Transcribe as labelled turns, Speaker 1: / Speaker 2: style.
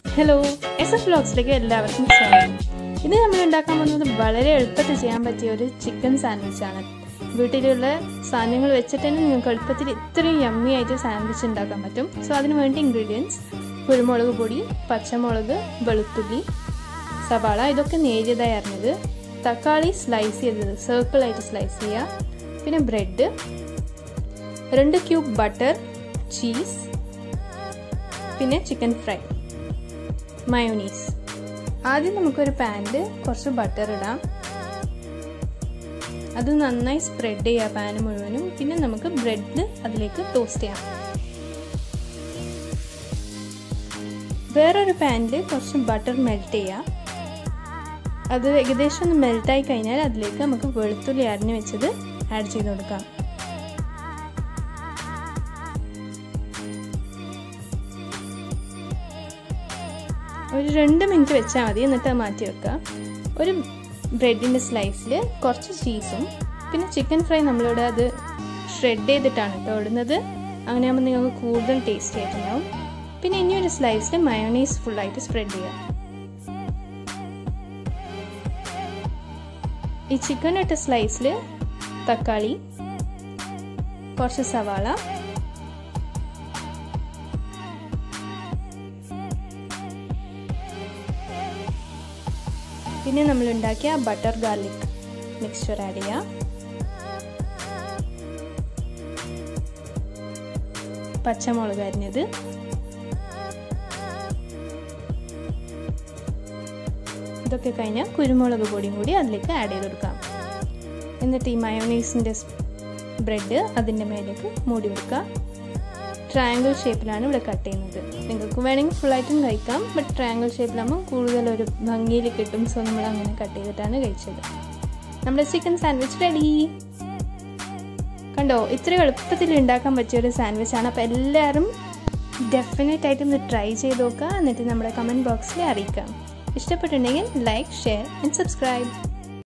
Speaker 1: hello S F വ്ലോഗ്സിലേക്ക് എല്ലാവർക്കും സ്വാഗതം ഇന്ന് നമ്മൾ ഉണ്ടാക്കാൻ പോകുന്നത് വളരെ എളുപ്പത്തിൽ ചെയ്യാൻ പറ്റിയ ഒരു ചിക്കൻ സാൻഡ്വിച്ചാണ് വീട്ടിലുള്ള സാധനങ്ങൾ വെച്ചിട്ട് തന്നെ നിങ്ങൾക്ക് എളുപ്പത്തിൽ ഇത്രയും യമ്മി ആയിട്ട് സാൻഡ്വിച്ച് ഉണ്ടാക്കാൻ പറ്റും സോ അതിന് വേണ്ടി ഇൻഗ്രീഡിയൻസ് കുരുമുളക് പൊടി പച്ചമുളക് വെളുത്തുള്ളി സവാള ഇതൊക്കെ നേരിയതായി അറിഞ്ഞത് തക്കാളി സ്ലൈസ് ചെയ്തത് സർക്കിളായിട്ട് സ്ലൈസ് ചെയ്യുക പിന്നെ ബ്രെഡ് രണ്ട് ക്യൂബ് ബട്ടർ ചീസ് പിന്നെ ചിക്കൻ ഫ്രൈ മയോണീസ് ആദ്യം നമുക്കൊരു പാനിൽ കുറച്ച് ബട്ടർ ഇടാം അത് നന്നായി സ്പ്രെഡ് ചെയ്യുക പാന് മുഴുവനും പിന്നെ നമുക്ക് ബ്രെഡ് അതിലേക്ക് ടോസ്റ്റ് ചെയ്യാം വേറൊരു പാനിൽ കുറച്ച് ബട്ടർ മെൽറ്റ് ചെയ്യാം അത് ഏകദേശം ഒന്ന് മെൽറ്റായി കഴിഞ്ഞാൽ അതിലേക്ക് നമുക്ക് വെളുത്തുള്ളി അരിഞ്ഞു വെച്ചത് ആഡ് ചെയ്ത് കൊടുക്കാം ഒരു രണ്ട് മിനിറ്റ് വെച്ചാൽ മതി എന്നിട്ട് അത് മാറ്റി വെക്കുക ഒരു ബ്രെഡിൻ്റെ സ്ലൈസിൽ കുറച്ച് ചീസും പിന്നെ ചിക്കൻ ഫ്രൈ നമ്മളിവിടെ അത് ഷ്രെഡ് ചെയ്തിട്ടാണ് കേട്ടോ ഇടുന്നത് അങ്ങനെയാകുമ്പോൾ നിങ്ങൾക്ക് കൂടുതൽ ടേസ്റ്റ് ആയിട്ടുണ്ടാവും പിന്നെ ഇനി ഒരു സ്ലൈസിൽ മയോണൈസ് ഫുള്ളായിട്ട് സ്പ്രെഡ് ചെയ്യുക ഈ ചിക്കൻ ഇട്ട സ്ലൈസിൽ തക്കാളി കുറച്ച് സവാള പിന്നെ നമ്മൾ ഉണ്ടാക്കിയ ബട്ടർ ഗാർലിക് മിക്സ്ചർ ആഡ് ചെയ്യാം പച്ചമുളക് അരിഞ്ഞത് ഇതൊക്കെ കഴിഞ്ഞാൽ കുരുമുളക് പൊടിയും കൂടി അതിലേക്ക് ആഡ് ചെയ്ത് കൊടുക്കാം എന്നിട്ട് ഈ മയോണൈസിൻ്റെ ബ്രെഡ് അതിൻ്റെ മേലേക്ക് മൂടി വെക്കുക ട്രയാങ്കിൾ ഷേപ്പിലാണ് ഇവിടെ കട്ട് ചെയ്യുന്നത് നിങ്ങൾക്ക് വേണമെങ്കിൽ ഫുള്ളായിട്ടും കഴിക്കാം ബട്ട് ട്രയാങ്കിൾ ഷേപ്പിലാകുമ്പോൾ കൂടുതൽ ഒരു ഭംഗിയിൽ കിട്ടും സോ നമ്മൾ അങ്ങനെ കട്ട് ചെയ്തിട്ടാണ് കഴിച്ചത് നമ്മുടെ ചിക്കൻ സാൻഡ്വിച്ച് റെഡി കണ്ടോ ഇത്ര എളുപ്പത്തിൽ ഉണ്ടാക്കാൻ പറ്റിയ ഒരു സാൻഡ്വിച്ച് ആണ് അപ്പോൾ എല്ലാവരും ഡെഫിനറ്റ് ആയിട്ട് ഒന്ന് ട്രൈ ചെയ്ത് നോക്കുക എന്നിട്ട് നമ്മുടെ കമൻറ്റ് ബോക്സിൽ അറിയിക്കാം ഇഷ്ടപ്പെട്ടിട്ടുണ്ടെങ്കിൽ ലൈക്ക് ഷെയർ ആൻഡ് സബ്സ്ക്രൈബ്